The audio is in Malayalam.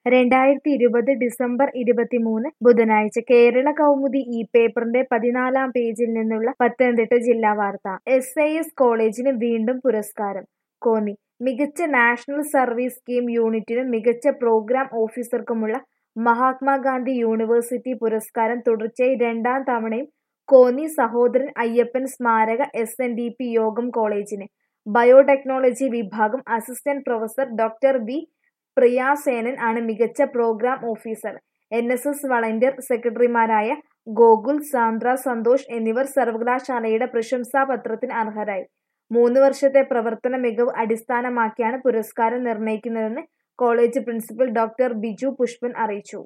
രണ്ടായിരത്തി ഇരുപത് ഡിസംബർ ഇരുപത്തിമൂന്ന് ബുധനാഴ്ച കേരള കൗമുദി ഈ പേപ്പറിന്റെ പതിനാലാം പേജിൽ നിന്നുള്ള പത്തനംതിട്ട ജില്ലാ വാർത്ത എസ് ഐ എസ് കോളേജിന് വീണ്ടും പുരസ്കാരം കോന്നി മികച്ച നാഷണൽ സർവീസ് സ്കീം യൂണിറ്റിനും മികച്ച പ്രോഗ്രാം ഓഫീസർക്കുമുള്ള മഹാത്മാഗാന്ധി യൂണിവേഴ്സിറ്റി പുരസ്കാരം തുടർച്ചയായി രണ്ടാം തവണയും കോന്നി സഹോദരൻ അയ്യപ്പൻ സ്മാരക എസ് എൻ ഡി പി യോഗം കോളേജിന് ബയോടെക്നോളജി വിഭാഗം assistant professor doctor V Priyasenan ആണ് മികച്ച programme officer N S S volunteer സെക്രട്ടറിമാരായ ഗോകുൽ സാന്ദ്ര സന്തോഷ് എന്നിവർ സർവകലാശാലയുടെ പ്രശംസാപത്രത്തിന് അർഹരായി മൂന്ന് വർഷത്തെ പ്രവർത്തന മികവ് അടിസ്ഥാനമാക്കിയാണ് പുരസ്കാരം നിർണയിക്കുന്നതെന്ന് college principal doctor Biju Pushpan അറിയിച്ചു